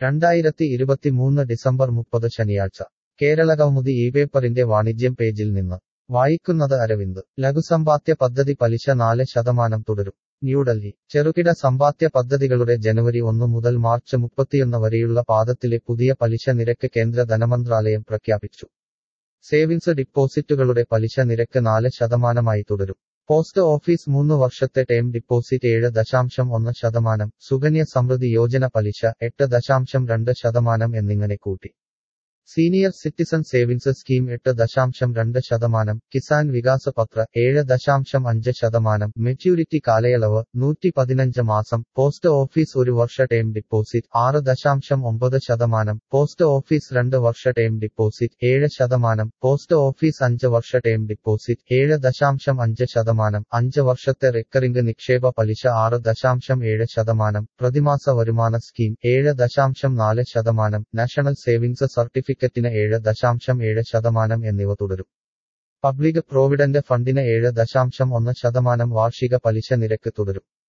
രണ്ടായിരത്തി ഇരുപത്തിമൂന്ന് ഡിസംബർ മുപ്പത് ശനിയാഴ്ച കേരളകൗമുദി ഈ പേപ്പറിന്റെ വാണിജ്യം പേജിൽ നിന്ന് വായിക്കുന്നത് അരവിന്ദ് ലഘുസമ്പാദ്യ പദ്ധതി പലിശ നാല് ശതമാനം തുടരും ന്യൂഡൽഹി ചെറുകിട സമ്പാദ്യ പദ്ധതികളുടെ ജനുവരി ഒന്ന് മുതൽ മാർച്ച് മുപ്പത്തിയൊന്ന് വരെയുള്ള പാദത്തിലെ പുതിയ പലിശ നിരക്ക് കേന്ദ്ര ധനമന്ത്രാലയം പ്രഖ്യാപിച്ചു സേവിങ്സ് ഡിപ്പോസിറ്റുകളുടെ പലിശ നിരക്ക് നാല് ശതമാനമായി തുടരും പോസ്റ്റ് ഓഫീസ് മൂന്ന് വർഷത്തെ ടേം ഡിപ്പോസിറ്റ് ഏഴ് ദശാംശം ഒന്ന് ശതമാനം സുകന്യ സമൃദ്ധി യോജന പലിശ എട്ട് ദശാംശം രണ്ട് ശതമാനം എന്നിങ്ങനെ കൂട്ടി സീനിയർ സിറ്റിസൺ സേവിങ്സ് സ്കീം എട്ട് ദശാംശം രണ്ട് ശതമാനം കിസാൻ വികാസ പത്ര ഏഴ് ദശാംശം അഞ്ച് ശതമാനം മെച്യൂരിറ്റി കാലയളവ് നൂറ്റി പതിനഞ്ച് മാസം പോസ്റ്റ് ഓഫീസ് ഒരു വർഷ ടേം ഡിപ്പോസിറ്റ് ആറ് ദശാംശം ഒമ്പത് ശതമാനം പോസ്റ്റ് ഓഫീസ് രണ്ട് വർഷ ടേം ഡിപ്പോസിറ്റ് ഏഴ് ശതമാനം പോസ്റ്റ് ഓഫീസ് അഞ്ച് വർഷ ടേം ഡിപ്പോസിറ്റ് ഏഴ് ദശാംശം അഞ്ച് ശതമാനം അഞ്ച് വർഷത്തെ റിക്കറിംഗ് നിക്ഷേപ പലിശ ആറ് ദശാംശം ഏഴ് ശതമാനം പ്രതിമാസ വരുമാന സ്കീം ഏഴ് ദശാംശം നാല് ശതമാനം നാഷണൽ സേവിങ്സ് സർട്ടിഫിക്കറ്റ് സർട്ടിഫിക്കറ്റിന് ഏഴ് ദശാംശം ഏഴ് ശതമാനം എന്നിവ തുടരും പബ്ലിക് പ്രോവിഡന്റ് ഫണ്ടിന് ഏഴ് ദശാംശം ഒന്ന് ശതമാനം വാർഷിക പലിശ നിരക്ക് തുടരും